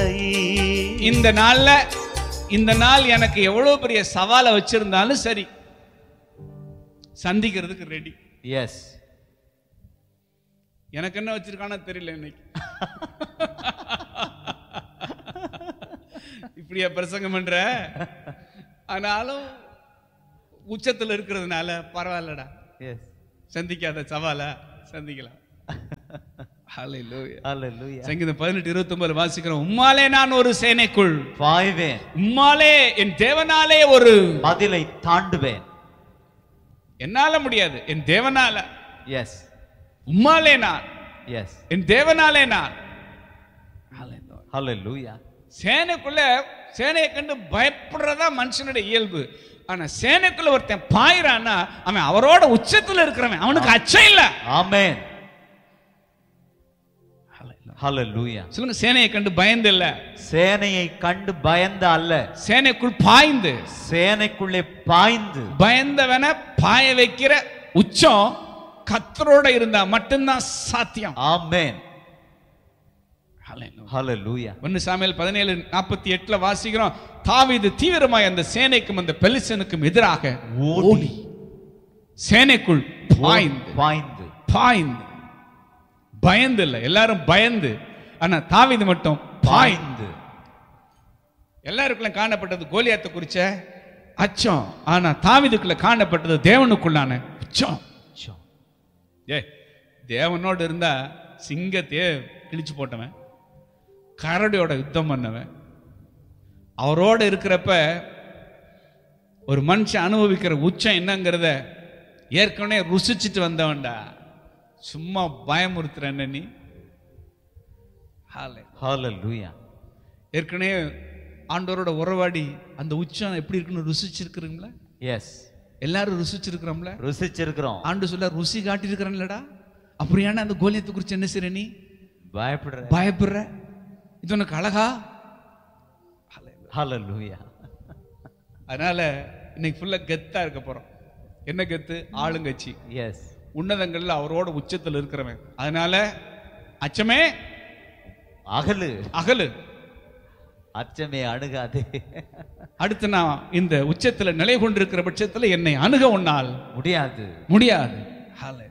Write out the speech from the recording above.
இல்லை இந்த நாள்ல இந்த நாள் எனக்கு எவ்வளவு பெரிய சவாலை வச்சிருந்தாலும் சரி சந்திக்கிறதுக்கு ரெடி எஸ் எனக்கு என்ன வச்சிருக்கானோ தெரியல இன்னைக்கு இப்படியா பிரசங்கம் பண்ற ஆனாலும் உச்சத்துல இருக்கிறதுனால பரவாயில்லடா எஸ் சந்திக்காத சவால சந்திக்கலாம் Hallelujah. ஹalleluya சங்கீதம் பதினெட்டு இருபத்தி ஒன்பது வாசிக்கிறோம் உம்மாலே நான் ஒரு சேனைக்குள் பாய்வேன் உம்மாலே என் தேவனாலே ஒரு மதிலை தாண்டுவேன் என்னால முடியாது என் தேவனால எஸ் உம்மாலே நான் எஸ் என் தேவனாலே நான் ஹalleluya சேனைக்குள்ள சேனையை கண்டு பயப்படுறதா மனுஷனுடைய இயல்பு ஆனா சேனைக்குள்ள ஒருத்தன் பாயிறான்னா அவன் அவரோட உச்சத்துல இருக்கிறவன் அவனுக்கு அச்சம் இல்ல ஆமென் ஹalleluya சொல்லுங்க சேனையை கண்டு பயந்து இல்ல சேனையை கண்டு பயந்த அல்ல சேனைக்குள் பாய்ந்து சேனைக்குள்ளே பாய்ந்து பயந்தவனை பாய வைக்கிற உச்சம் கத்தரோட இருந்தா மட்டும்தான் சாத்தியம் ஆமென் ஹalleluya ஒன்னு சாமியல் பதினேழு நாற்பத்தி எட்டுல வாசிக்கிறோம் தாவீது தீவிரமாய் அந்த சேனைக்கும் அந்த பெலிசனுக்கும் எதிராக ஓடி சேனைக்குள் பாய்ந்து பாய்ந்து பாய்ந்து பயந்து இல்ல எல்லாரும் பயந்து ஆனா தாவீது மட்டும் பாய்ந்து பாய்ந்து எல்லாருக்குள்ள காணப்பட்டது கோலியாத்தை குறிச்ச அச்சம் ஆனா தாவீதுக்குள்ள காணப்பட்டது தேவனுக்குள்ளான உச்சம் சோ. ஏ தேவனோடு இருந்தா சிங்கத்தையே கிழிச்சு போட்டவன் கரடியோட யுத்தம் பண்ணவன் அவரோட இருக்கிறப்ப ஒரு மனுஷன் அனுபவிக்கிற உச்சம் என்னங்கிறத ஏற்கனவே ருசிச்சுட்டு வந்தவன்டா சும்மா பயமுறுத்துற என்ன நீ ஹாலே. ஹalleluya ஏற்கனவே ஆண்டவரோட உறவாடி அந்த உச்சம் எப்படி இருக்குன்னு ருசிச்சிருக்கிறீங்களா எஸ் எல்லாரும் ருசிச்சிருக்கிறோம்ல ருசிச்சிருக்கிறோம் ஆண்டு சொல்ல ருசி காட்டியிருக்கிறேன்லடா அப்படியான அந்த கோலியத்தை குறித்து என்ன செய்ற நீ பயப்படுற பயப்படுற இது உனக்கு அழகா ஹalleluya அதனால இன்னைக்கு ஃபுல்லா கெத்தா இருக்க போறோம் என்ன கெத்து ஆளுங்கட்சி எஸ் உன்னதங்கள்ல அவரோட உச்சத்தில் இருக்கிறவன் அதனால அச்சமே அகலு அகலு அச்சமே அணுகாதே அடுத்து நான் இந்த உச்சத்துல நிலை கொண்டிருக்கிற பட்சத்துல என்னை அணுக உன்னால் முடியாது முடியாது